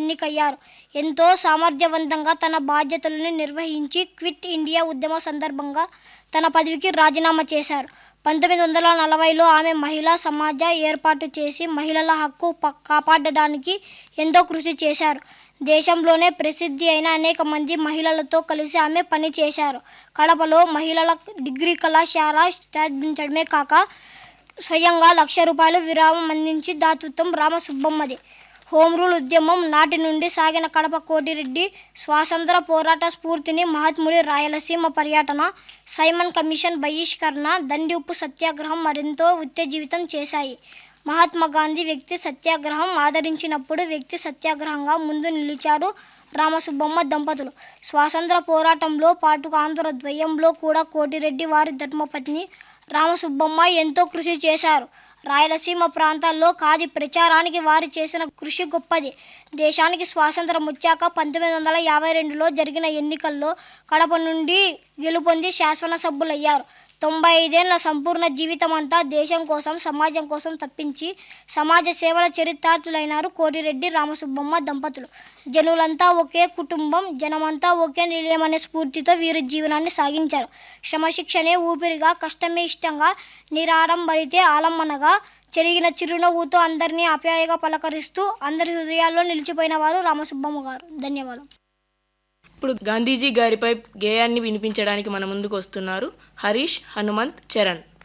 ఎన్నికయ్యారు ఎంతో సామర్థ్యవంతంగా తన బాధ్యతలను నిర్వహించి క్విట్ ఇండియా ఉద్యమ సందర్భంగా తన పదవికి రాజీనామా చేశారు పంతొమ్మిది వందల నలభైలో ఆమె మహిళా సమాజ ఏర్పాటు చేసి మహిళల హక్కు ప- కాపాడడానికి ఎంతో కృషి చేశారు దేశంలోనే ప్రసిద్ధి అయిన అనేక మంది మహిళలతో కలిసి ఆమె పనిచేశారు కడపలో మహిళల డిగ్రీ కళాశాల స్థాపించడమే కాక స్వయంగా లక్ష రూపాయలు విరామం అందించి దాతృత్వం రామసుబ్బమ్మది హోం రూల్ ఉద్యమం నాటి నుండి సాగిన కడప కోటిరెడ్డి స్వాతంత్ర పోరాట స్ఫూర్తిని మహాత్ముడి రాయలసీమ పర్యటన సైమన్ కమిషన్ బహిష్కరణ దండి ఉప్పు సత్యాగ్రహం మరెంతో ఉత్తేజీవితం చేశాయి మహాత్మా గాంధీ వ్యక్తి సత్యాగ్రహం ఆదరించినప్పుడు వ్యక్తి సత్యాగ్రహంగా ముందు నిలిచారు రామసుబ్బమ్మ దంపతులు స్వాతంత్ర పోరాటంలో పాటుగా ఆంధ్ర ద్వయంలో కూడా కోటిరెడ్డి వారి ధర్మపత్ని రామసుబ్బమ్మ ఎంతో కృషి చేశారు రాయలసీమ ప్రాంతాల్లో ఖాదీ ప్రచారానికి వారు చేసిన కృషి గొప్పది దేశానికి స్వాతంత్రం వచ్చాక పంతొమ్మిది వందల యాభై రెండులో జరిగిన ఎన్నికల్లో కడప నుండి గెలుపొంది శాసనసభ్యులయ్యారు తొంభై ఐదేళ్ల సంపూర్ణ జీవితం అంతా దేశం కోసం సమాజం కోసం తప్పించి సమాజ సేవల చరితార్థులైనారు కోటిరెడ్డి రామసుబ్బమ్మ దంపతులు జనులంతా ఒకే కుటుంబం జనమంతా ఒకే నిలయం అనే స్ఫూర్తితో వీరి జీవనాన్ని సాగించారు శ్రమశిక్షణే ఊపిరిగా కష్టమే ఇష్టంగా నిరాడంబరితే ఆలంబనగా చెరిగిన చిరునవ్వుతో అందరినీ ఆప్యాయగా పలకరిస్తూ అందరి హృదయాల్లో నిలిచిపోయిన వారు రామసుబ్బమ్మ గారు ధన్యవాదాలు ఇప్పుడు గాంధీజీ గారిపై గేయాన్ని వినిపించడానికి మన ముందుకు వస్తున్నారు హరీష్ హనుమంత్ చరణ్